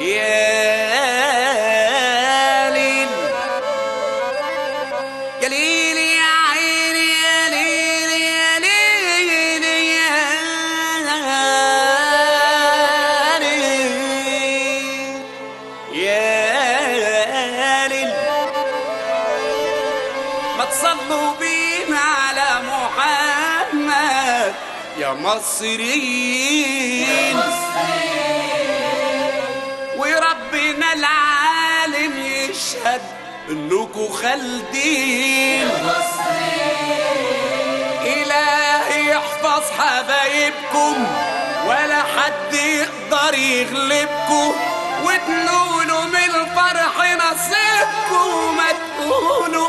يا ليل يا ليل يا عيني يا ليل يا ليل يا ليل يا ليل ما تصلوا بينا على محمد يا مصريين وربنا العالم يشهد انكم خالدين إلهي يحفظ حبايبكم ولا حد يقدر يغلبكم وتنولوا من الفرح نصيبكم وما تقولوا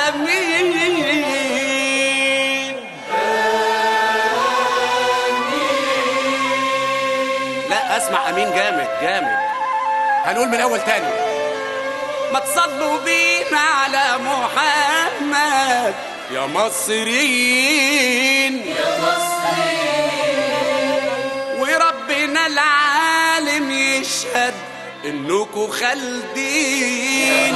آمين لا اسمع امين جامد جامد هنقول من الاول تاني ما تصلوا بينا على محمد يا مصريين يا مصريين وربنا العالم يشهد انكم خالدين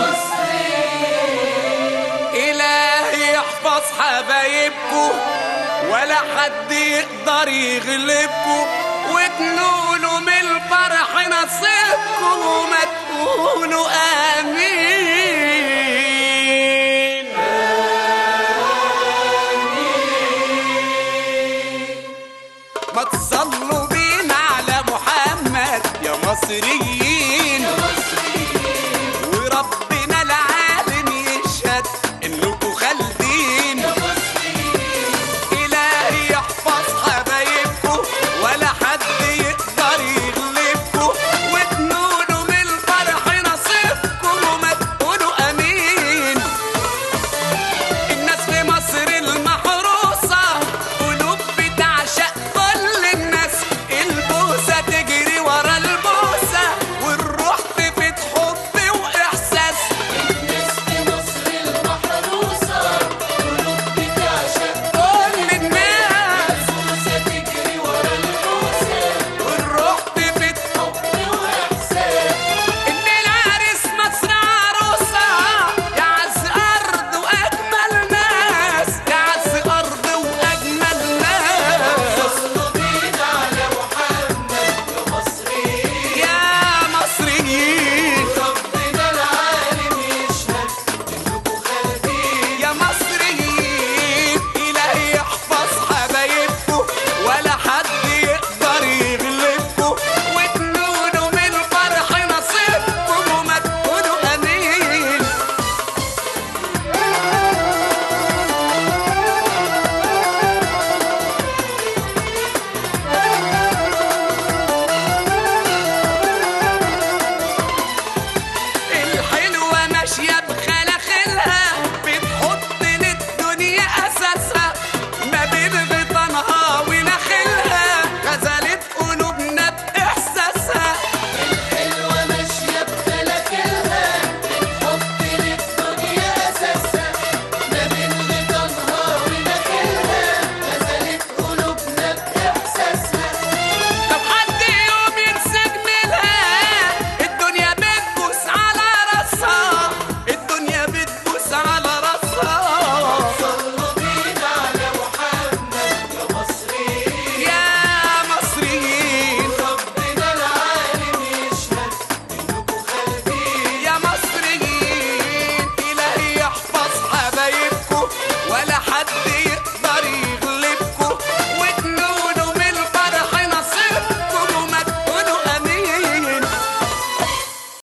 إلهي يحفظ حبايبكم ولا حد يقدر يغلبكم وتنولوا من الفرح نصيبكم وما تقولوا آمين ما تصلوا بينا على محمد يا مصريين وربنا العالم يشهد انكم خالدين إلهي يحفظ حبايبكم ولا حد يقدر يغلبكم وتنولوا من الفرح نصيبكم وما تقولوا امين الناس في مصر المحروسة قلوب بتعشق كل الناس البوسة تجري ورا البوسة والروح تفيد حب وإحساس الناس في مصر المحروسة قلوب بتعشق كل الناس بوسة تجري ورا البوسة والروح تفيد حب وإحساس إن العريس مصر عروسة يعز أرض وأجمل ناس يعز أرض وأجمل ناس وصلوا بينا على محمد يا مصريين يا مصريين ربنا العالم يشهد إنكم خالدين يا مصريين إلهي يحفظ حبايبكم ولا حد يقدر يغلبكم وتنولوا من الفرح نصيبكم وما تقولوا أمين الحلوة ماشية بخلاخلها بتحط للدنيا أساسها ما بين غيطانها ونخلها غزلت قلوبنا بإحساسها الحلوة ماشية بخلاخلها بتحط للدنيا أساسها ما بين غيطانها ونخلها غزلت قلوبنا بإحساسها لو حد يوم ينسى جميلها الدنيا بتبوس على راسها الدنيا بتبوس على راسها صلوا بينا على محمد يا مصريين يا مصريين ربنا العالم يشهد إنكم خالدين يا مصريين إلهي يحفظ حبايبكم ولا حد يقدر